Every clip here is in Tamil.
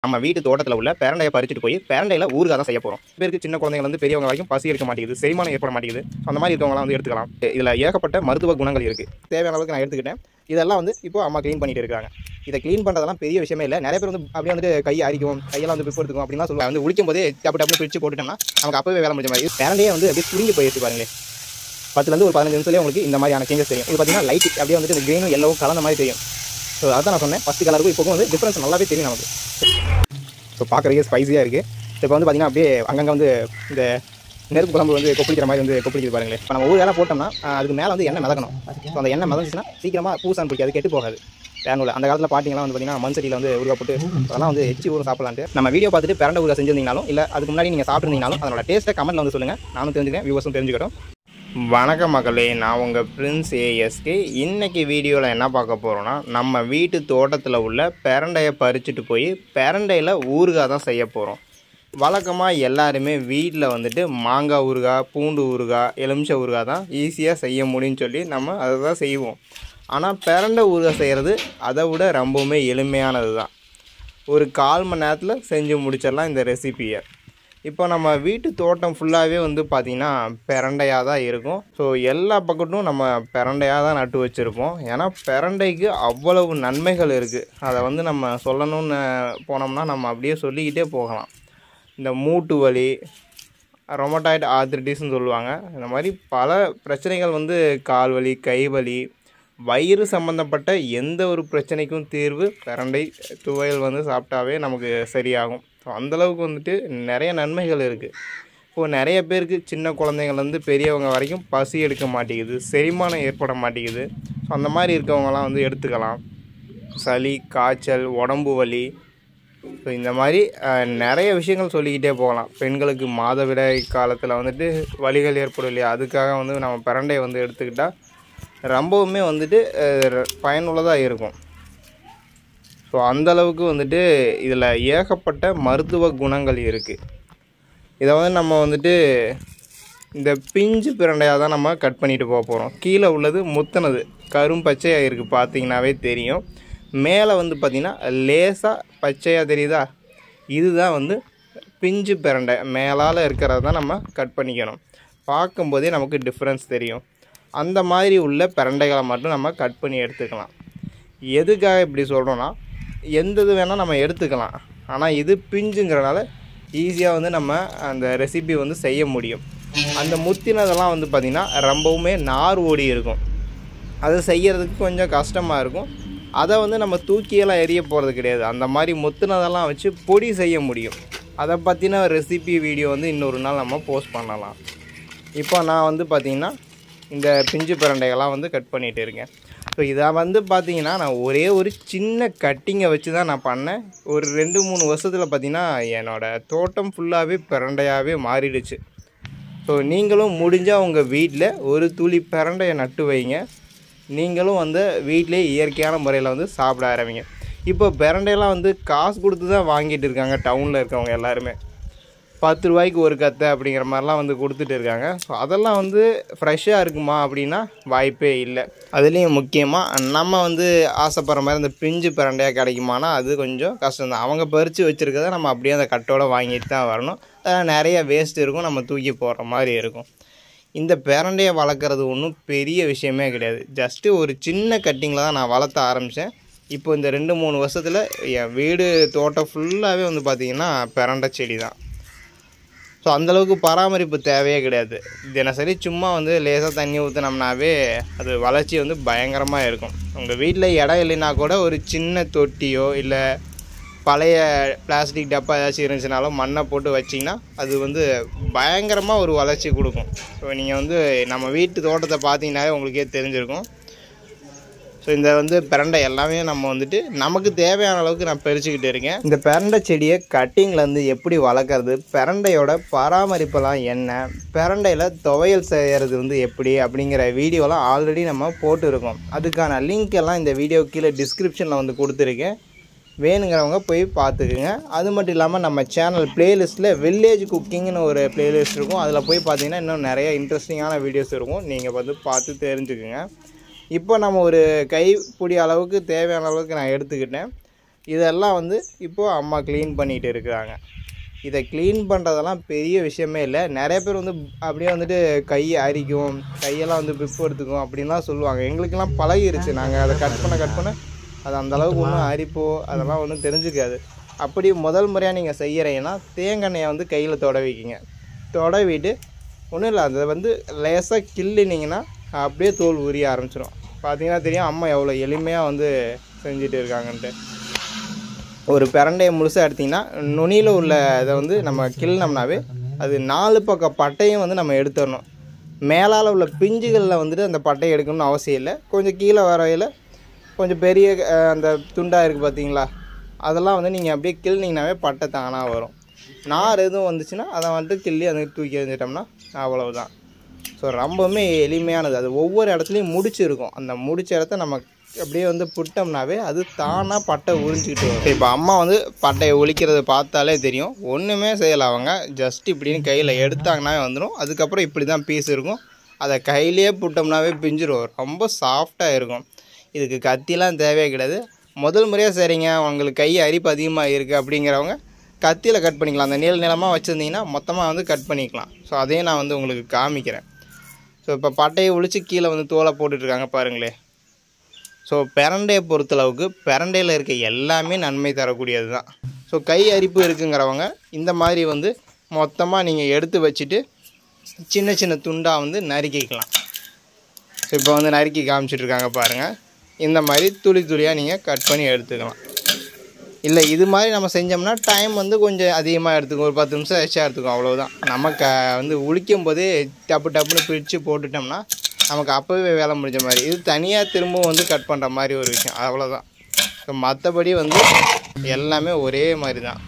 நம்ம வீட்டு தோட்டத்தில் உள்ள பேரண்டையை பறிச்சுட்டு போய் பேரண்டையில் ஊறுகாய் தான் செய்ய போகிறோம் பேருக்கு சின்ன குழந்தைங்க வந்து பெரியவங்க வரைக்கும் பசி எடுக்க மாட்டேங்குது செரிமானம் ஏற்பட மாட்டேங்குது அந்த மாதிரி இருக்கவங்களாம் வந்து எடுத்துக்கலாம் இதில் ஏகப்பட்ட மருத்துவ குணங்கள் இருக்குது தேவையான அளவுக்கு நான் எடுத்துக்கிட்டேன் இதெல்லாம் வந்து இப்போ அம்மா க்ளீன் பண்ணிட்டு இருக்காங்க இதை க்ளீன் பண்ணுறதெல்லாம் பெரிய விஷயமே இல்லை நிறைய பேர் வந்து அப்படியே வந்துட்டு கை அரிக்கும் கையெல்லாம் வந்து பிப்பு எடுத்துக்கும் அப்படின்லாம் சொல்லுவாங்க வந்து உளிக்கும் போதே டப்பு டப்பு பிரித்து போட்டுட்டோம்னா நமக்கு அப்பவே வேலை முடிஞ்ச மாதிரி பேரண்டையே வந்து அப்படியே சுருங்கி போயிடுச்சு பாருங்களே பத்துலேருந்து ஒரு பதினஞ்சு நிமிஷத்துலேயே உங்களுக்கு இந்த மாதிரியான சேஞ்சஸ் தெரியும் இது பார்த்தீங்கன்னா லைட் அப்படியே வந்துட்டு இந்த க்ரீனும் எல்லோவும் கலந்த மாதிரி தெரியும் ஸோ அதான் நான் சொன்னேன் ஃபஸ்ட் கலருக்கும் இப்போ வந்து டிஃப்ரென்ஸ் நல்லாவே தெரியும் நமக்கு ஸோ பார்க்குறதுக்கே ஸ்பைஸியாக இருக்குது இப்போ வந்து பார்த்தீங்கன்னா அப்படியே அங்கங்கே வந்து இந்த நெருப்பு குழம்பு வந்து கொப்பளிக்கிற மாதிரி வந்து கொப்பளிக்குது பாருங்களேன் இப்போ நம்ம ஒரு வேலை போட்டோம்னா ஆஹ், அதுக்கு மேலே வந்து எண்ணெய் மிதக்கணும் ஸோ அந்த எண்ணெய் மிதந்துச்சுன்னா சீக்கிரமாக பூசான் பிடிக்காது கெட்டு போகாது பேனூரில் அந்த காலத்தில் பாட்டிங்கலாம் வந்து பார்த்தீங்கன்னா மண் சட்டியில் வந்து உருவா போட்டு அதெல்லாம் வந்து எச்சி ஊரும் சாப்பிடலான்ட்டு நம்ம வீடியோ பார்த்துட்டு பிறண்ட ஊரை செஞ்சிருந்தீங்கனாலும் இல்லை அதுக்கு முன்னாடி நீங்கள் சாப்பிட்ருந்தீங்கனாலும் அதோட டேஸ்ட்டை கமெண்ட்டில் வந்து சொல்லுங்கள் நானும் தெரிஞ்சுக்கிறேன் வியூவர்ஸும் தெரிஞ்சுக்கிட்டோம் வணக்கம் மக்களே நான் உங்கள் பிரின்ஸ் ஏஎஸ்கே இன்னைக்கு வீடியோவில் என்ன பார்க்க போகிறோன்னா நம்ம வீட்டு தோட்டத்தில் உள்ள பெரண்டையை பறிச்சுட்டு போய் பெரண்டையில் ஊறுகாய் தான் செய்ய போகிறோம் வழக்கமாக எல்லாருமே வீட்டில் வந்துட்டு மாங்காய் ஊறுகாய் பூண்டு ஊறுகாய் எலுமிச்சை ஊறுகாய் தான் ஈஸியாக செய்ய முடியும்னு சொல்லி நம்ம அதை தான் செய்வோம் ஆனால் பெரண்டை ஊறுகாய் செய்கிறது அதை விட ரொம்பவுமே எளிமையானது தான் ஒரு கால் மணி நேரத்தில் செஞ்சு முடிச்சிடலாம் இந்த ரெசிபியை இப்போ நம்ம வீட்டு தோட்டம் ஃபுல்லாகவே வந்து பார்த்திங்கன்னா பெரண்டையாக தான் இருக்கும் ஸோ எல்லா பக்கட்டும் நம்ம பெரண்டையாக தான் நட்டு வச்சுருப்போம் ஏன்னா பெரண்டைக்கு அவ்வளவு நன்மைகள் இருக்குது அதை வந்து நம்ம சொல்லணும்னு போனோம்னா நம்ம அப்படியே சொல்லிக்கிட்டே போகலாம் இந்த மூட்டு வலி ரொமட்டாய்டு ஆர்த்ரிட்டிஸ்னு சொல்லுவாங்க இந்த மாதிரி பல பிரச்சனைகள் வந்து கால் வலி கை வலி வயிறு சம்மந்தப்பட்ட எந்த ஒரு பிரச்சனைக்கும் தீர்வு பிரண்டை துவையல் வந்து சாப்பிட்டாவே நமக்கு சரியாகும் ஸோ அந்தளவுக்கு வந்துட்டு நிறைய நன்மைகள் இருக்குது இப்போது நிறைய பேருக்கு சின்ன குழந்தைங்கள்லேருந்து பெரியவங்க வரைக்கும் பசி எடுக்க மாட்டேங்குது செரிமானம் ஏற்பட மாட்டேங்குது ஸோ அந்த மாதிரி இருக்கவங்கலாம் வந்து எடுத்துக்கலாம் சளி காய்ச்சல் உடம்பு வலி ஸோ இந்த மாதிரி அஹ், நிறைய விஷயங்கள் சொல்லிக்கிட்டே போகலாம் பெண்களுக்கு மாதவிடாய் காலத்தில் வந்துட்டு வலிகள் ஏற்படும் இல்லையா அதுக்காக வந்து நம்ம பிரண்டையை வந்து எடுத்துக்கிட்டால் ரொம்பவுமே வந்துட்டு பயனுள்ளதாக இருக்கும் ஸோ அந்தளவுக்கு வந்துட்டு இதில் ஏகப்பட்ட மருத்துவ குணங்கள் இருக்குது இதை வந்து நம்ம வந்துட்டு இந்த பிஞ்சு பிரண்டையாக தான் நம்ம கட் பண்ணிட்டு போக போகிறோம் கீழே உள்ளது முத்தினது கரும் பச்சையாக இருக்குது பார்த்தீங்கன்னாவே தெரியும் மேலே வந்து பார்த்திங்கன்னா லேசாக பச்சையாக தெரியுதா இதுதான் வந்து பிஞ்சு பிரண்டை மேலால் இருக்கிறத தான் நம்ம கட் பண்ணிக்கணும் பார்க்கும்போதே நமக்கு டிஃப்ரென்ஸ் தெரியும் அந்த மாதிரி உள்ள பிரண்டைகளை மட்டும் நம்ம கட் பண்ணி எடுத்துக்கலாம் எதுக்காக இப்படி சொல்கிறோன்னா எந்த இது வேணால் நம்ம எடுத்துக்கலாம் ஆனால் இது பிஞ்சுங்கிறனால ஈஸியாக வந்து நம்ம அந்த ரெசிபி வந்து செய்ய முடியும் அந்த முத்தினதெல்லாம் வந்து பார்த்திங்கன்னா ரொம்பவுமே நார் ஓடி இருக்கும் அதை செய்யறதுக்கு கொஞ்சம் கஷ்டமாக இருக்கும் அதை வந்து நம்ம தூக்கியெல்லாம் எரிய போகிறது கிடையாது அந்த மாதிரி முத்துனதெல்லாம் வச்சு பொடி செய்ய முடியும் அதை பற்றின ரெசிபி வீடியோ வந்து இன்னொரு நாள் நம்ம போஸ்ட் பண்ணலாம் இப்போ நான் வந்து பார்த்திங்கன்னா இந்த பிஞ்சு பிரண்டைகள்லாம் வந்து கட் பண்ணிகிட்டு இருக்கேன் ஸோ இதை வந்து பார்த்தீங்கன்னா நான் ஒரே ஒரு சின்ன கட்டிங்கை வச்சு தான் நான் பண்ணேன் ஒரு ரெண்டு மூணு வருஷத்தில் பார்த்தீங்கன்னா என்னோடய தோட்டம் ஃபுல்லாகவே பிரண்டையாகவே மாறிடுச்சு ஸோ நீங்களும் முடிஞ்சால் உங்கள் வீட்டில் ஒரு துளி பிரண்டையை நட்டு வைங்க நீங்களும் வந்து வீட்டிலே இயற்கையான முறையில் வந்து சாப்பிட ஆரம்பிங்க இப்போ பிரண்டையெல்லாம் வந்து காசு கொடுத்து தான் வாங்கிட்டு இருக்காங்க டவுனில் இருக்கவங்க எல்லாருமே பத்து ரூபாய்க்கு ஒரு கத்தை அப்படிங்கிற மாதிரிலாம் வந்து கொடுத்துட்டு இருக்காங்க ஸோ அதெல்லாம் வந்து ஃப்ரெஷ்ஷாக இருக்குமா அப்படின்னா வாய்ப்பே இல்லை அதுலேயும் முக்கியமாக நம்ம வந்து ஆசைப்படுற மாதிரி இந்த பிஞ்சு பிரண்டையாக கிடைக்குமானா அது கொஞ்சம் கஷ்டம்தான் அவங்க பறித்து வச்சுருக்கத நம்ம அப்படியே அந்த கட்டோட வாங்கிட்டு தான் வரணும் அதெல்லாம் நிறைய வேஸ்ட் இருக்கும் நம்ம தூக்கி போடுற மாதிரி இருக்கும் இந்த பேரண்டையை வளர்க்குறது ஒன்றும் பெரிய விஷயமே கிடையாது ஜஸ்ட்டு ஒரு சின்ன கட்டிங்கில் தான் நான் வளர்த்த ஆரம்பித்தேன் இப்போ இந்த ரெண்டு மூணு வருஷத்தில் என் வீடு தோட்டம் ஃபுல்லாகவே வந்து பார்த்திங்கன்னா பிரண்டை செடி தான் ஸோ அந்தளவுக்கு பராமரிப்பு தேவையே கிடையாது தினசரி சும்மா வந்து லேசாக தண்ணி ஊற்றினோம்னாவே அது வளர்ச்சி வந்து பயங்கரமாக இருக்கும் உங்கள் வீட்டில் இடம் இல்லைன்னா கூட ஒரு சின்ன தொட்டியோ இல்லை பழைய பிளாஸ்டிக் டப்பா ஏதாச்சும் இருந்துச்சுனாலும் மண்ணை போட்டு வச்சிங்கன்னா அது வந்து பயங்கரமாக ஒரு வளர்ச்சி கொடுக்கும் ஸோ நீங்கள் வந்து நம்ம வீட்டு தோட்டத்தை பார்த்தீங்கன்னாவே உங்களுக்கே தெரிஞ்சிருக்கும் ஸோ இந்த வந்து பிரண்டை எல்லாமே நம்ம வந்துட்டு நமக்கு தேவையான அளவுக்கு நான் பறிச்சுக்கிட்டு இருக்கேன் இந்த பிரண்டை செடியை கட்டிங்லேருந்து எப்படி வளர்க்குறது பிரண்டையோட பராமரிப்பெல்லாம் என்ன பிரண்டையில் துவையல் செய்கிறது வந்து எப்படி அப்படிங்கிற வீடியோலாம் ஆல்ரெடி நம்ம போட்டுருக்கோம் அதுக்கான லிங்க் எல்லாம் இந்த வீடியோ கீழே டிஸ்கிரிப்ஷனில் வந்து கொடுத்துருக்கேன் வேணுங்கிறவங்க போய் பார்த்துக்குங்க அது மட்டும் இல்லாமல் நம்ம சேனல் பிளேலிஸ்ட்டில் வில்லேஜ் குக்கிங்னு ஒரு பிளேலிஸ்ட் இருக்கும் அதில் போய் பார்த்தீங்கன்னா இன்னும் நிறைய இன்ட்ரெஸ்டிங்கான வீடியோஸ் இருக்கும் நீங்கள் வந்து பார்த்து தெரிஞ்சுக்குங்க இப்போ நம்ம ஒரு கைப்பிடி அளவுக்கு தேவையான அளவுக்கு நான் எடுத்துக்கிட்டேன் இதெல்லாம் வந்து இப்போது அம்மா க்ளீன் பண்ணிகிட்டு இருக்கிறாங்க இதை க்ளீன் பண்ணுறதெல்லாம் பெரிய விஷயமே இல்லை நிறைய பேர் வந்து அப்படியே வந்துட்டு கையை அரிக்கும் கையெல்லாம் வந்து பிப்பு எடுத்துக்கும் அப்படின்லாம் சொல்லுவாங்க எங்களுக்கெல்லாம் பழகிருச்சு நாங்கள் அதை கட் பண்ண கட் பண்ண அது அந்த அளவுக்கு ஒன்றும் அரிப்போ அதெல்லாம் ஒன்றும் தெரிஞ்சுக்காது அப்படி முதல் முறையாக நீங்கள் செய்கிறீங்கன்னா தேங்காய் வந்து கையில் தொடவிக்கிங்க தொடவிட்டு ஒன்றும் இல்லை அதை வந்து லேசாக கிள்ளினீங்கன்னா அப்படியே தோல் உரிய ஆரம்பிச்சிடும் பார்த்தீங்கன்னா தெரியும் அம்மா எவ்வளோ எளிமையாக வந்து செஞ்சுட்டு இருக்காங்கன்ட்டு ஒரு பிரண்டையை முழுசாக எடுத்திங்கன்னா நுனியில் உள்ள இதை வந்து நம்ம கிள்னோம்னாவே அது நாலு பக்கம் பட்டையும் வந்து நம்ம எடுத்துடணும் மேலால் உள்ள பிஞ்சுகளில் வந்துட்டு அந்த பட்டையை எடுக்கணும்னு அவசியம் இல்லை கொஞ்சம் கீழே வரையில் கொஞ்சம் பெரிய அஹ், அந்த துண்டாக இருக்குது பார்த்தீங்களா அதெல்லாம் வந்து நீங்கள் அப்படியே கிள்னிங்கனாவே பட்டை தானாக வரும் நார் எதுவும் வந்துச்சுன்னா அதை வந்துட்டு கிள்ளி அதை தூக்கி எறிஞ்சிட்டோம்னா அவ்வளவுதான் ஸோ ரொம்பவுமே எளிமையானது அது ஒவ்வொரு இடத்துலையும் முடிச்சு இருக்கும் அந்த முடிச்ச இடத்த நம்ம அப்படியே வந்து புட்டோம்னாவே அது தானாக பட்டை உறிஞ்சிக்கிட்டு வரும் இப்போ அம்மா வந்து பட்டையை ஒழிக்கிறத பார்த்தாலே தெரியும் ஒன்றுமே செய்யலை அவங்க ஜஸ்ட் இப்படின்னு கையில் எடுத்தாங்கனாவே வந்துடும் அதுக்கப்புறம் இப்படி தான் பீஸ் இருக்கும் அதை கையிலேயே புட்டோம்னாவே பிஞ்சிரும் ரொம்ப சாஃப்டாக இருக்கும் இதுக்கு கத்திலாம் தேவையே கிடையாது முதல் முறையாக சரிங்க உங்களுக்கு கை அரிப்பு அதிகமாக இருக்குது அப்படிங்கிறவங்க கத்தியில் கட் பண்ணிக்கலாம் அந்த நீள நீளமாக வச்சுருந்தீங்கன்னா மொத்தமாக வந்து கட் பண்ணிக்கலாம் ஸோ அதையும் நான் வந்து உங்களுக்கு காமிக்கிறேன் ஸோ இப்போ பட்டையை ஒழிச்சு கீழே வந்து தோலை போட்டுட்ருக்காங்க பாருங்களே ஸோ பிரண்டையை பொறுத்தளவுக்கு பிரண்டையில் இருக்க எல்லாமே நன்மை தரக்கூடியது தான் ஸோ கை அரிப்பு இருக்குங்கிறவங்க இந்த மாதிரி வந்து மொத்தமாக நீங்கள் எடுத்து வச்சுட்டு சின்ன சின்ன துண்டாக வந்து நறுக்கிக்கலாம் ஸோ இப்போ வந்து நறுக்கி காமிச்சிட்டு இருக்காங்க பாருங்கள் இந்த மாதிரி துளி துளியாக நீங்கள் கட் பண்ணி எடுத்துக்கலாம் இல்லை இது மாதிரி நம்ம செஞ்சோம்னா டைம் வந்து கொஞ்சம் அதிகமாக எடுத்துக்கும் ஒரு பத்து நிமிஷம் எக்ஸ்ட்ரா எடுத்துக்கும் அவ்வளவுதான் நம்ம க வந்து உளிக்கும் போதே டப்பு டப்புன்னு பிரித்து போட்டுட்டோம்னா நமக்கு அப்போவே வேலை முடிஞ்ச மாதிரி இது தனியாக திரும்பவும் வந்து கட் பண்ணுற மாதிரி ஒரு விஷயம் அவ்வளோதான் ஸோ மற்றபடி வந்து எல்லாமே ஒரே மாதிரி தான்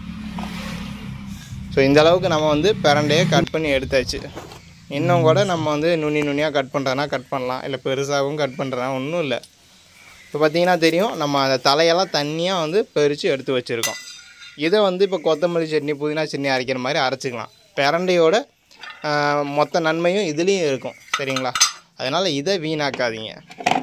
ஸோ இந்த அளவுக்கு நம்ம வந்து பிரண்டையை கட் பண்ணி எடுத்தாச்சு இன்னும் கூட நம்ம வந்து நுனி நுனியாக கட் பண்ணுறதுனா கட் பண்ணலாம் இல்லை பெருசாகவும் கட் பண்ணுறதுனா ஒன்றும் இல்லை இப்போ பார்த்தீங்கன்னா தெரியும் நம்ம அந்த தலையெல்லாம் தனியாக வந்து பறித்து எடுத்து வச்சுருக்கோம் இதை வந்து இப்போ கொத்தமல்லி சட்னி புதினா சட்னி அரைக்கிற மாதிரி அரைச்சிக்கலாம் பிரண்டையோட ஆஹ், மொத்த நன்மையும் இதுலேயும் இருக்கும் சரிங்களா அதனால் இதை வீணாக்காதீங்க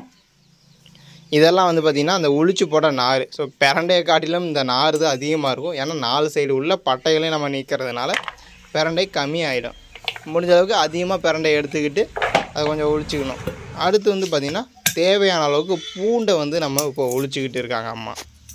இதெல்லாம் வந்து பார்த்திங்கன்னா அந்த உளிச்சு போட நார் ஸோ பிரண்டையை காட்டிலும் இந்த நார் தான் அதிகமாக இருக்கும் ஏன்னா நாலு சைடு உள்ள பட்டைகளையும் நம்ம நீக்கிறதுனால பிரண்டை கம்மியாயிடும் முடிஞ்ச அளவுக்கு அதிகமாக பிரண்டை எடுத்துக்கிட்டு அதை கொஞ்சம் ஒழிச்சிக்கணும் அடுத்து வந்து பார்த்திங்கன்னா தேவையான அளவுக்கு பூண்டை வந்து நம்ம இப்போ ஒழிச்சிக்கிட்டு இருக்காங்க அம்மா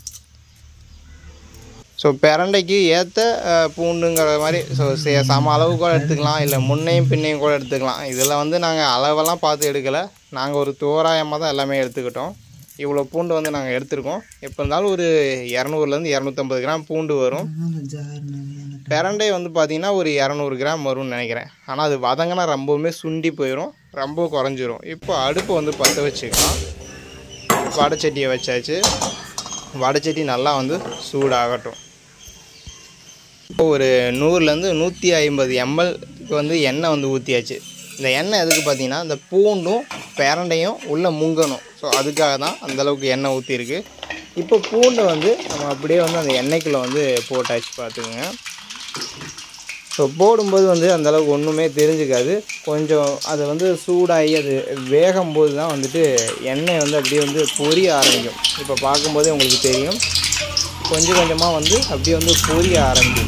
ஸோ பிரண்டைக்கு ஏற்ற பூண்டுங்கிற மாதிரி ஸோ சம அளவு கூட எடுத்துக்கலாம் இல்லை முன்னையும் பின்னையும் கூட எடுத்துக்கலாம் இதில் வந்து நாங்கள் அளவெல்லாம் பார்த்து எடுக்கலை நாங்கள் ஒரு தோராயமாக தான் எல்லாமே எடுத்துக்கிட்டோம் இவ்வளோ பூண்டு வந்து நாங்கள் எடுத்திருக்கோம் எப்போ இருந்தாலும் ஒரு இரநூறுலேருந்து இரநூத்தம்பது கிராம் பூண்டு வரும் பிரண்டை வந்து பார்த்திங்கன்னா ஒரு இரநூறு கிராம் வரும்னு நினைக்கிறேன் ஆனால் அது வதங்கினா ரொம்பவுமே சுண்டி போயிடும் ரொம்ப குறைஞ்சிரும் இப்போ அடுப்பை வந்து பற்ற வச்சுக்கலாம் வடைச்சட்டியை வச்சாச்சு வடைச்சட்டி நல்லா வந்து சூடாகட்டும் இப்போ ஒரு நூறுலேருந்து நூற்றி ஐம்பது எம்எல்க்கு வந்து எண்ணெய் வந்து ஊற்றியாச்சு இந்த எண்ணெய் எதுக்கு பார்த்தீங்கன்னா இந்த பூண்டும் பிரண்டையும் உள்ளே முங்கணும் ஸோ அதுக்காக தான் அந்த அளவுக்கு எண்ணெய் ஊற்றிருக்கு இப்போ பூண்டை வந்து நம்ம அப்படியே வந்து அந்த எண்ணெய்க்குள்ளே வந்து போட்டாச்சு பார்த்துக்குங்க ஸோ போடும்போது வந்து அந்த அளவுக்கு ஒன்றுமே தெரிஞ்சுக்காது கொஞ்சம் அது வந்து சூடாகி அது வேகும்போது தான் வந்துட்டு எண்ணெய் வந்து அப்படியே வந்து பொரிய ஆரம்பிக்கும் இப்போ பார்க்கும்போதே உங்களுக்கு தெரியும் கொஞ்சம் கொஞ்சமாக வந்து அப்படியே வந்து பொரிய ஆரம்பிக்குது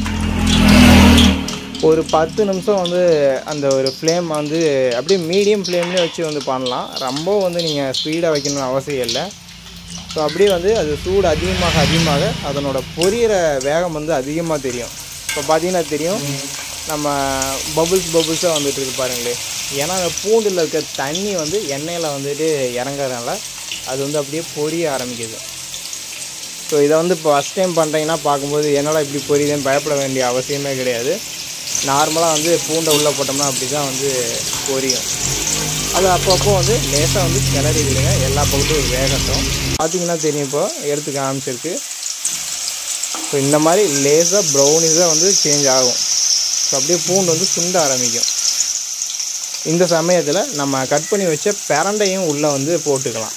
ஒரு பத்து நிமிஷம் வந்து அந்த ஒரு ஃப்ளேம் வந்து அப்படியே மீடியம் ஃப்ளேம்லேயே வச்சு வந்து பண்ணலாம் ரொம்ப வந்து நீங்கள் ஸ்பீடாக வைக்கணும்னு அவசியம் இல்லை ஸோ அப்படியே வந்து அது சூடு அதிகமாக அதிகமாக அதனோட பொரியிற வேகம் வந்து அதிகமாக தெரியும் இப்போ பார்த்தீங்கன்னா தெரியும் நம்ம பபுள்ஸ் பபுள்ஸாக வந்துட்டு இருக்கு பாருங்களே ஏன்னா அந்த பூண்டில் இருக்க தண்ணி வந்து எண்ணெயில் வந்துட்டு இறங்குறதுனால அது வந்து அப்படியே பொரிய ஆரம்பிக்குது ஸோ இதை வந்து இப்போ ஃபஸ்ட் டைம் பண்ணுறீங்கன்னா பார்க்கும்போது என்னடா இப்படி பொரியுதுன்னு பயப்பட வேண்டிய அவசியமே கிடையாது நார்மலாக வந்து பூண்டை உள்ளே போட்டோம்னா அப்படி தான் வந்து பொரியும் அது அப்பப்போ வந்து லேசாக வந்து கிளறி விடுங்க எல்லா பக்கத்தும் வேகட்டும் பார்த்தீங்கன்னா தெரியும் இப்போ எடுத்து காமிச்சிருக்கு ஸோ இந்த மாதிரி லேசாக ப்ரௌனிஸாக வந்து சேஞ்ச் ஆகும் ஸோ அப்படியே பூண்டு வந்து சுண்ட ஆரம்பிக்கும் இந்த சமயத்தில் நம்ம கட் பண்ணி வச்ச பிரண்டையும் உள்ளே வந்து போட்டுக்கலாம்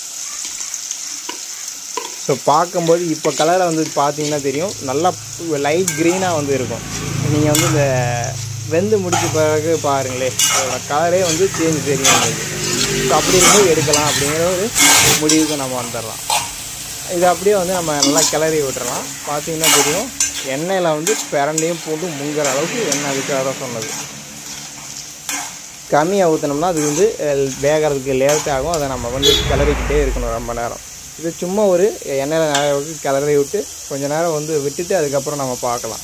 ஸோ பார்க்கும்போது இப்போ கலரை வந்து பார்த்தீங்கன்னா தெரியும் நல்லா லைட் க்ரீனாக வந்து இருக்கும் நீங்கள் வந்து இந்த வெந்து முடிச்ச பிறகு பாருங்களேன் அதோட கலரே வந்து சேஞ்ச் தெரியும் உங்களுக்கு ஸோ அப்படி இருக்கும்போது எடுக்கலாம் அப்படிங்கிற ஒரு முடிவுக்கு நம்ம வந்துடலாம் இது அப்படியே வந்து நம்ம நல்லா கிளறி விட்டுறலாம் பார்த்தீங்கன்னா தெரியும் எண்ணெயில் வந்து பிரண்டையும் போட்டு முங்குற அளவுக்கு எண்ணெய் அதுக்காக தான் சொன்னது கம்மியாக ஊற்றினோம்னா அது வந்து அஹ், வேகறதுக்கு லேட் ஆகும் அதை நம்ம வந்து கிளறிக்கிட்டே இருக்கணும் ரொம்ப நேரம் இது சும்மா ஒரு எண்ணெயில் நிறைய அளவுக்கு கிளறி விட்டு கொஞ்ச நேரம் வந்து விட்டுட்டு அதுக்கப்புறம் நம்ம பார்க்கலாம்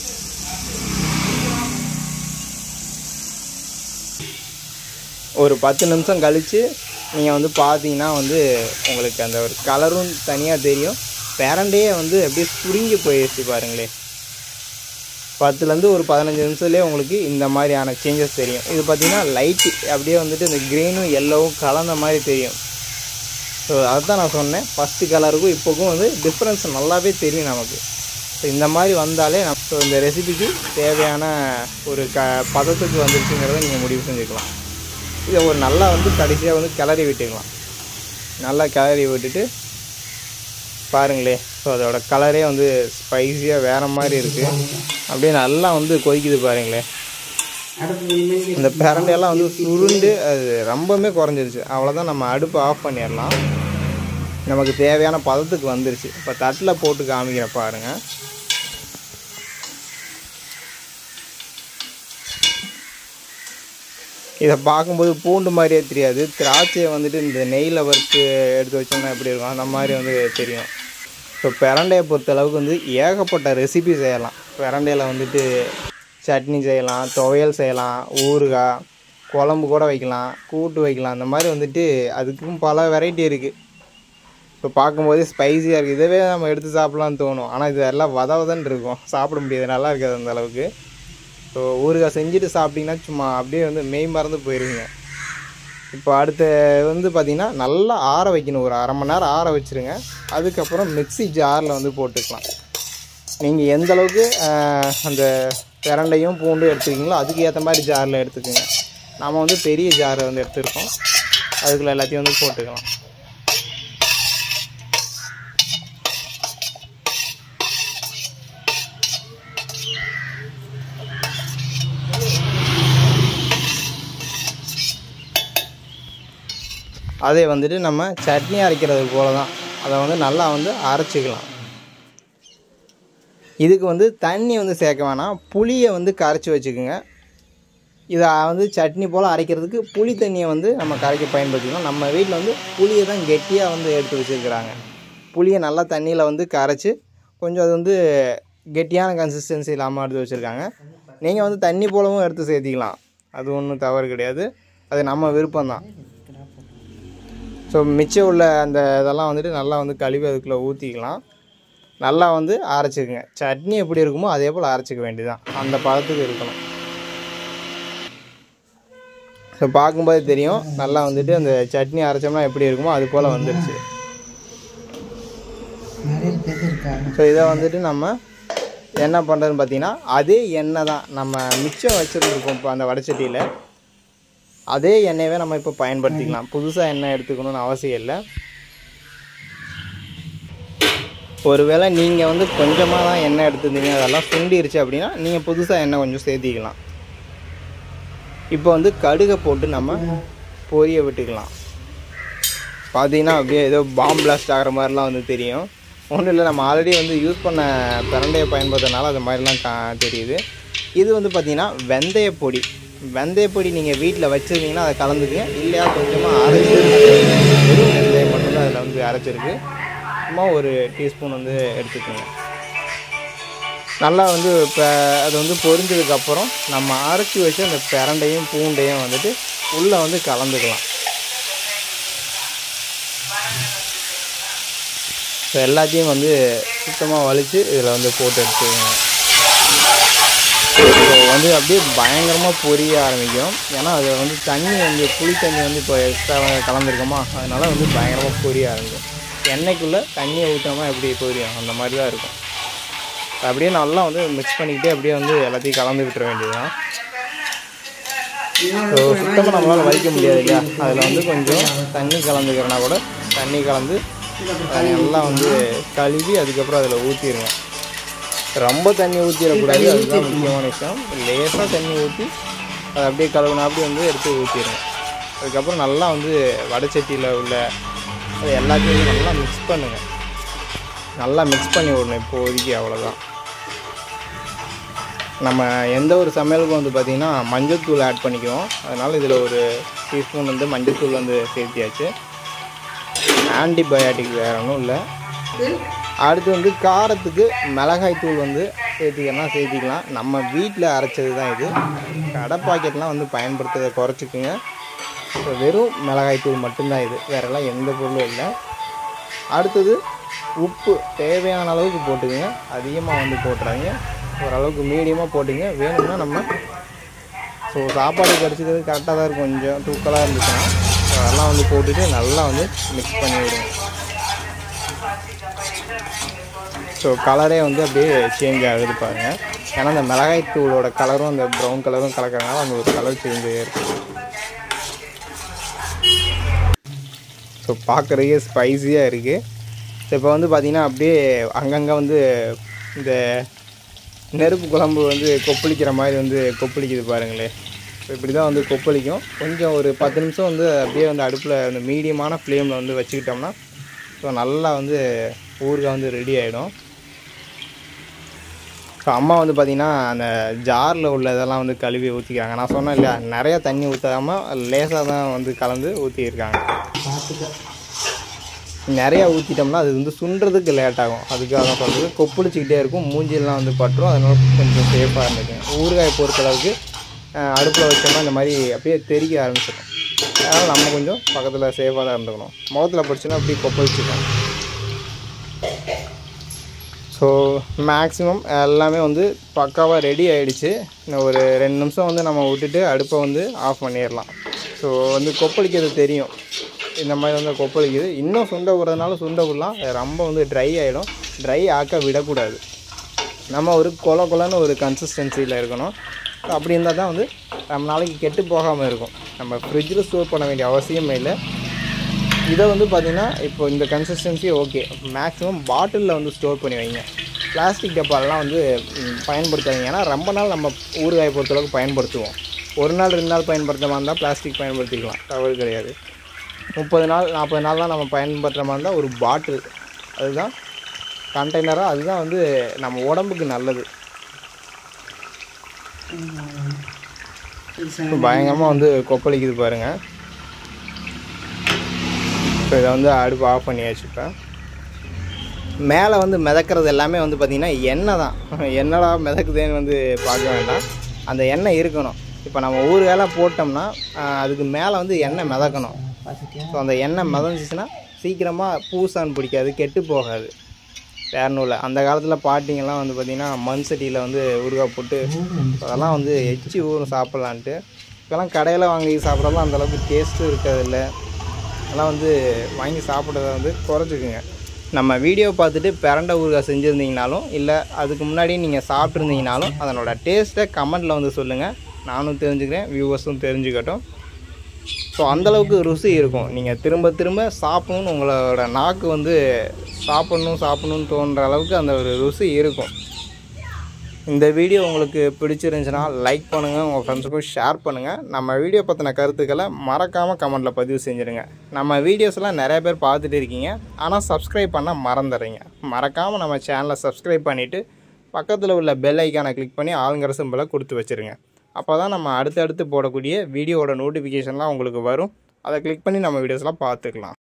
ஒரு பத்து நிமிஷம் கழித்து நீங்கள் வந்து பார்த்தீங்கன்னா வந்து உங்களுக்கு அந்த ஒரு கலரும் தனியாக தெரியும் பேரண்டையே வந்து அப்படியே சுருங்கி போயிடுச்சு பாருங்களே பத்துலேருந்து ஒரு பதினஞ்சு நிமிஷத்துலேயே உங்களுக்கு இந்த மாதிரியான சேஞ்சஸ் தெரியும் இது பார்த்தீங்கன்னா லைட்டு அப்படியே வந்துட்டு இந்த க்ரீனும் எல்லோவும் கலந்த மாதிரி தெரியும் ஸோ அதுதான் நான் சொன்னேன் ஃபஸ்ட்டு கலருக்கும் இப்போக்கும் வந்து டிஃப்ரென்ஸ் நல்லாவே தெரியும் நமக்கு ஸோ இந்த மாதிரி வந்தாலே நம்ம ஸோ இந்த ரெசிபிக்கு தேவையான ஒரு க பதத்துக்கு வந்துருச்சுங்கிறத நீங்கள் முடிவு செஞ்சுக்கலாம் இதை ஒரு நல்லா வந்து கடைசியாக வந்து கிளறி விட்டுக்கலாம் நல்லா கிளறி விட்டுட்டு பாருங்களே ஸோ அதோட கலரே வந்து ஸ்பைஸியாக வேறு மாதிரி இருக்குது அப்படியே நல்லா வந்து கொதிக்குது பாருங்களே இந்த பிரண்டையெல்லாம் வந்து சுருண்டு அது ரொம்பவுமே குறைஞ்சிருச்சு அவ்வளோதான் நம்ம அடுப்பை ஆஃப் பண்ணிடலாம் நமக்கு தேவையான பதத்துக்கு வந்துருச்சு இப்போ தட்டில் போட்டு காமிக்கிறேன் பாருங்கள் இதை பார்க்கும்போது பூண்டு மாதிரியே தெரியாது திராட்சையை வந்துட்டு இந்த நெய்யில் வறுத்து எடுத்து வச்சோம்னா எப்படி இருக்கும் அந்த மாதிரி வந்து தெரியும் ஸோ பிரண்டையை பொறுத்தளவுக்கு வந்து ஏகப்பட்ட ரெசிபி செய்யலாம் பிரண்டையில் வந்துட்டு சட்னி செய்யலாம் துவையல் செய்யலாம் ஊறுகாய் குழம்பு கூட வைக்கலாம் கூட்டு வைக்கலாம் அந்த மாதிரி வந்துட்டு அதுக்கும் பல வெரைட்டி இருக்குது இப்போ பார்க்கும்போதே ஸ்பைஸியாக இருக்குது இதவே நம்ம எடுத்து சாப்பிட்லான்னு தோணும் ஆனால் இது எல்லாம் வத வதன்னு இருக்கும் சாப்பிட முடியாது நல்லா இருக்காது அந்த அளவுக்கு ஸோ ஊறுகாய் செஞ்சுட்டு சாப்பிட்டிங்கன்னா சும்மா அப்படியே வந்து மெய் மறந்து போயிருவீங்க இப்போ அடுத்து வந்து பார்த்திங்கன்னா நல்லா ஆற வைக்கணும் ஒரு அரை மணி நேரம் ஆற வச்சுருங்க அதுக்கப்புறம் மிக்ஸி ஜாரில் வந்து போட்டுக்கலாம் நீங்கள் எந்த அளவுக்கு ஆஹ், அந்த பிரண்டையும் பூண்டும் எடுத்துக்கிங்களோ அதுக்கு ஏற்ற மாதிரி ஜாரில் எடுத்துக்கோங்க நாம் வந்து பெரிய ஜாரை வந்து எடுத்துருக்கோம் அதுக்குள்ளே எல்லாத்தையும் வந்து போட்டுக்கலாம் அதே வந்துட்டு நம்ம சட்னி அரைக்கிறது போல தான் அதை வந்து நல்லா வந்து அரைச்சிக்கலாம் இதுக்கு வந்து தண்ணி வந்து சேர்க்க வேணாம் புளியை வந்து கரைச்சி வச்சுக்கோங்க இதை வந்து சட்னி போல் அரைக்கிறதுக்கு புளி தண்ணியை வந்து நம்ம கரைக்க பயன்படுத்திக்கலாம் நம்ம வீட்டில் வந்து புளியை தான் கெட்டியாக வந்து எடுத்து வச்சுருக்கிறாங்க புளியை நல்லா தண்ணியில் வந்து கரைச்சி கொஞ்சம் அது வந்து கெட்டியான கன்சிஸ்டன்சி இல்லாமல் எடுத்து வச்சுருக்காங்க நீங்கள் வந்து தண்ணி போலவும் எடுத்து சேர்த்திக்கலாம் அது ஒன்றும் தவறு கிடையாது அது நம்ம விருப்பம்தான் ஸோ மிச்சம் உள்ள அந்த இதெல்லாம் வந்துட்டு நல்லா வந்து கழுவி அதுக்குள்ளே ஊற்றிக்கலாம் நல்லா வந்து அரைச்சிக்கங்க சட்னி எப்படி இருக்குமோ அதே போல் அரைச்சிக்க வேண்டியதான் அந்த பதத்துக்கு இருக்கணும் ஸோ பார்க்கும்போது தெரியும் நல்லா வந்துட்டு அந்த சட்னி அரைச்சோம்னா எப்படி இருக்குமோ அது போல் வந்துருச்சு நிறைய பேர் இருக்காங்க ஸோ இதை வந்துட்டு நம்ம என்ன பண்ணுறதுன்னு பார்த்தீங்கன்னா அதே எண்ணெய் தான் நம்ம மிச்சம் வச்சுருந்துருக்கோம் இப்போ அந்த வடச்சட்டியில் அதே எண்ணெயவே நம்ம இப்போ பயன்படுத்திக்கலாம் புதுசாக எண்ணெய் எடுத்துக்கணும்னு அவசியம் இல்லை ஒருவேளை நீங்கள் வந்து கொஞ்சமாக தான் எண்ணெய் எடுத்துருந்தீங்க அதெல்லாம் சுண்டிருச்சு அப்படின்னா நீங்கள் புதுசாக எண்ணெய் கொஞ்சம் சேர்த்திக்கலாம் இப்போ வந்து கடுகை போட்டு நம்ம பொரிய விட்டுக்கலாம் பார்த்தீங்கன்னா அப்படியே ஏதோ பாம் பிளாஸ்ட் ஆகிற மாதிரிலாம் வந்து தெரியும் ஒன்றும் இல்லை நம்ம ஆல்ரெடி வந்து யூஸ் பண்ண பிரண்டையை பயன்படுத்துறதுனால அது மாதிரிலாம் கா தெரியுது இது வந்து பார்த்திங்கன்னா வெந்தய பொடி வெந்தய பொடி நீங்கள் வீட்டில் வச்சுருந்தீங்கன்னா அதை கலந்துக்குங்க இல்லையா கொஞ்சமாக அரைச்சி வெறும் வெந்தயம் மட்டும்தான் அதில் வந்து அரைச்சிருக்கு சும்மா ஒரு டீஸ்பூன் வந்து எடுத்துக்கோங்க நல்லா வந்து இப்போ அது வந்து பொரிஞ்சதுக்கப்புறம் நம்ம அரைச்சி வச்சு அந்த பிரண்டையும் பூண்டையும் வந்துட்டு உள்ளே வந்து கலந்துக்கலாம் ஸோ எல்லாத்தையும் வந்து சுத்தமாக வலித்து இதில் வந்து போட்டு எடுத்துக்கோங்க ஸோ வந்து அப்படியே பயங்கரமாக பொரிய ஆரம்பிக்கும் ஏன்னா அது வந்து தண்ணி வந்து புளி தண்ணி வந்து இப்போ எக்ஸ்ட்ரா கலந்துருக்கோமா அதனால வந்து பயங்கரமாக பொரிய ஆரம்பிக்கும் எண்ணெய்க்குள்ளே தண்ணியை ஊற்றாமல் எப்படி பொரியும் அந்த மாதிரி தான் இருக்கும் அப்படியே நல்லா வந்து மிக்ஸ் பண்ணிக்கிட்டே அப்படியே வந்து எல்லாத்தையும் கலந்து விட்டுற வேண்டியதுதான் ஸோ சுத்தமாக நம்மளால் வலிக்க முடியாது இல்லையா அதில் வந்து கொஞ்சம் தண்ணி கலந்துக்கிறனா கூட தண்ணி கலந்து அதை நல்லா வந்து கழுவி அதுக்கப்புறம் அதில் ஊற்றிடுங்க ரொம்ப தண்ணி ஊற்றிடக்கூடாது அதுதான் முக்கியமான விஷயம் லேசாக தண்ணி ஊற்றி அதை அப்படியே கழுவுனா அப்படி வந்து எடுத்து ஊற்றிடுங்க அதுக்கப்புறம் நல்லா வந்து வடைச்சட்டியில் உள்ள அது எல்லாத்தையும் வந்து நல்லா மிக்ஸ் பண்ணுங்கள் நல்லா மிக்ஸ் பண்ணி விடணும் இப்போதைக்கு அவ்வளோதான் நம்ம எந்த ஒரு சமையலுக்கும் வந்து பார்த்திங்கன்னா மஞ்சள்தூள் ஆட் பண்ணிக்குவோம் அதனால் இதில் ஒரு டீஸ்பூன் வந்து மஞ்சள்தூள் வந்து சேர்த்தியாச்சு ஆன்டிபயாட்டிக் வேறு ஒன்றும் இல்லை அடுத்து வந்து காரத்துக்கு மிளகாய் தூள் வந்து சேர்த்திக்கலாம் சேர்த்திக்கலாம் நம்ம வீட்டில் அரைச்சது தான் இது கடை பாக்கெட்லாம் வந்து பயன்படுத்துறதை குறைச்சிக்குங்க ஸோ வெறும் மிளகாய் தூள் மட்டும்தான் இது வேறெல்லாம் எந்த பொருளும் இல்லை அடுத்தது உப்பு தேவையான அளவுக்கு போட்டுக்கங்க அதிகமாக வந்து போட்டுறாங்க ஓரளவுக்கு மீடியமாக போட்டுங்க வேணும்னா நம்ம ஸோ சாப்பாடு கிடச்சிக்கிறது கரெக்டாக தான் இருக்கும் கொஞ்சம் தூக்கலாக இருந்துச்சுன்னா ஸோ அதெல்லாம் வந்து போட்டுட்டு நல்லா வந்து மிக்ஸ் பண்ணி விடுங்க ஸோ கலரே வந்து அப்படியே சேஞ்ச் ஆகுது பாருங்கள் ஏன்னா அந்த மிளகாய் தூளோட கலரும் அந்த ப்ரௌன் கலரும் கலக்கிறனால அந்த ஒரு கலர் சேஞ்ச் ஆகிருக்கு ஸோ பார்க்குறதுக்கே ஸ்பைஸியாக இருக்குது ஸோ இப்போ வந்து பார்த்திங்கன்னா அப்படியே அங்கங்கே வந்து இந்த நெருப்பு குழம்பு வந்து கொப்பளிக்கிற மாதிரி வந்து கொப்பளிக்குது பாருங்களேன் ஸோ இப்படி தான் வந்து கொப்பளிக்கும் கொஞ்சம் ஒரு பத்து நிமிஷம் வந்து அப்படியே வந்து அடுப்பில் அந்த மீடியமான ஃப்ளேமில் வந்து வச்சுக்கிட்டோம்னா ஸோ நல்லா வந்து ஊறுகாய் வந்து ரெடி ஆகிடும் ஸோ அம்மா வந்து பார்த்திங்கன்னா அந்த ஜாரில் உள்ள இதெல்லாம் வந்து கழுவி ஊற்றிக்கிறாங்க நான் சொன்னேன் இல்லையா நிறையா தண்ணி ஊற்றாமல் லேசாக தான் வந்து கலந்து ஊற்றிருக்காங்க நிறையா ஊற்றிட்டோம்னா அது வந்து சுண்டுறதுக்கு லேட் ஆகும் அதுக்காக தான் சொல்கிறது கொப்பளிச்சிக்கிட்டே இருக்கும் மூஞ்சிலாம் வந்து பட்டுரும் அதனால கொஞ்சம் சேஃபாக இருந்துக்கும் ஊறுகாயை பொறுத்தளவுக்கு அடுப்பில் வச்சோம்னா இந்த மாதிரி அப்படியே தெறிக்க ஆரம்பிச்சிடும் அதனால் நம்ம கொஞ்சம் பக்கத்தில் சேஃபாக தான் இருந்துக்கணும் முகத்தில் படிச்சுன்னா அப்படியே கொப்பளிச்சுக்கணும் ஸோ மேக்ஸிமம் எல்லாமே வந்து பக்காவாக ரெடி ஆகிடுச்சு இன்னும் ஒரு ரெண்டு நிமிஷம் வந்து நம்ம விட்டுட்டு அடுப்பை வந்து ஆஃப் பண்ணிடலாம் ஸோ வந்து கொப்பளிக்கிறது தெரியும் இந்த மாதிரி வந்து கொப்பளிக்குது இன்னும் சுண்ட விடுறதுனால சுண்ட விடலாம் அது ரொம்ப வந்து ட்ரை ஆகிடும் ட்ரை ஆக்க விடக்கூடாது நம்ம ஒரு கொல கொலன்னு ஒரு கன்சிஸ்டன்சியில் இருக்கணும் ஸோ அப்படி இருந்தால் தான் வந்து நம்ம நாளைக்கு கெட்டு போகாமல் இருக்கும் நம்ம ஃப்ரிட்ஜில் ஸ்டோர் பண்ண வேண்டிய அவசியமே இல்லை இதை வந்து பார்த்திங்கன்னா இப்போ இந்த கன்சிஸ்டன்சி ஓகே மேக்ஸிமம் பாட்டிலில் வந்து ஸ்டோர் பண்ணி வைங்க பிளாஸ்டிக் டப்பாலெலாம் வந்து ம், பயன்படுத்தாதீங்க ஏன்னா ரொம்ப நாள் நம்ம ஊறுகாயை பொறுத்தளவுக்கு பயன்படுத்துவோம் ஒரு நாள் ரெண்டு நாள் பயன்படுத்த மாதிரி இருந்தால் பிளாஸ்டிக் பயன்படுத்திக்கலாம் தவறு கிடையாது முப்பது நாள் நாற்பது நாள்லாம் நம்ம பயன்படுத்துகிற மாதிரி இருந்தால் ஒரு பாட்டில் அதுதான் கண்டெய்னராக அதுதான் வந்து நம்ம உடம்புக்கு நல்லது பயங்கரமாக வந்து கொப்பளிக்குது பாருங்கள் ஸோ இதை வந்து அடுப்பு ஆஃப் பண்ணியாச்சு இப்போ மேலே வந்து மிதக்கிறது எல்லாமே வந்து பார்த்திங்கன்னா எண்ணெய் தான் என்னடா மிதக்குதேன்னு வந்து பார்க்க வேண்டாம் அந்த எண்ணெய் இருக்கணும் இப்போ நம்ம ஊர் வேலை போட்டோம்னா ஆஹ், அதுக்கு மேலே வந்து எண்ணெய் மிதக்கணும் ஸோ அந்த எண்ணெய் மிதந்துச்சுன்னா சீக்கிரமாக பூசான் பிடிக்காது கெட்டு போகாது வேற ஒன்றும் இல்லை அந்த காலத்தில் பாட்டிங்கெல்லாம் வந்து பார்த்திங்கன்னா மண் சட்டியில் வந்து ஊறுகாய் போட்டு அதெல்லாம் வந்து எச்சி ஊறும் சாப்பிட்லான்ட்டு இப்போலாம் கடையில் வாங்கி சாப்பிட்றதுலாம் அந்தளவுக்கு டேஸ்ட்டும் இருக்கிறதில்ல அதெல்லாம் வந்து வாங்கி சாப்பிட்றத வந்து குறைச்சிக்குங்க நம்ம வீடியோ பார்த்துட்டு பிரண்டை ஊறுகாய் செஞ்சுருந்தீங்கனாலும் இல்லை அதுக்கு முன்னாடி நீங்கள் சாப்பிட்ருந்தீங்கனாலும் அதனோட டேஸ்ட்டை கமெண்ட்டில் வந்து சொல்லுங்கள் நானும் தெரிஞ்சுக்கிறேன் வியூவர்ஸும் தெரிஞ்சுக்கட்டும் ஸோ அந்தளவுக்கு ருசி இருக்கும் நீங்கள் திரும்ப திரும்ப சாப்பிடணும்னு உங்களோட நாக்கு வந்து சாப்பிட்ணும் சாப்பிட்ணுன்னு தோன்ற அளவுக்கு அந்த ஒரு ருசி இருக்கும் இந்த வீடியோ உங்களுக்கு பிடிச்சிருந்துச்சுன்னா லைக் பண்ணுங்கள் உங்கள் ஃப்ரெண்ட்ஸுக்கும் ஷேர் பண்ணுங்கள் நம்ம வீடியோ பற்றின கருத்துக்களை மறக்காமல் கமெண்ட்டில் பதிவு செஞ்சுருங்க நம்ம வீடியோஸ்லாம் நிறைய பேர் பார்த்துட்டு இருக்கீங்க ஆனால் சப்ஸ்கிரைப் பண்ண மறந்துடுறீங்க மறக்காமல் நம்ம சேனலை சப்ஸ்கிரைப் பண்ணிவிட்டு பக்கத்தில் உள்ள பெல் ஐக்கானை கிளிக் பண்ணி ஆளுங்கிற சிம்பிளை கொடுத்து வச்சுருங்க அப்போ தான் நம்ம அடுத்தடுத்து போடக்கூடிய வீடியோவோட நோட்டிஃபிகேஷன்லாம் உங்களுக்கு வரும் அதை கிளிக் பண்ணி நம்ம வீடியோஸ்லாம் பார்த்துக்கலாம்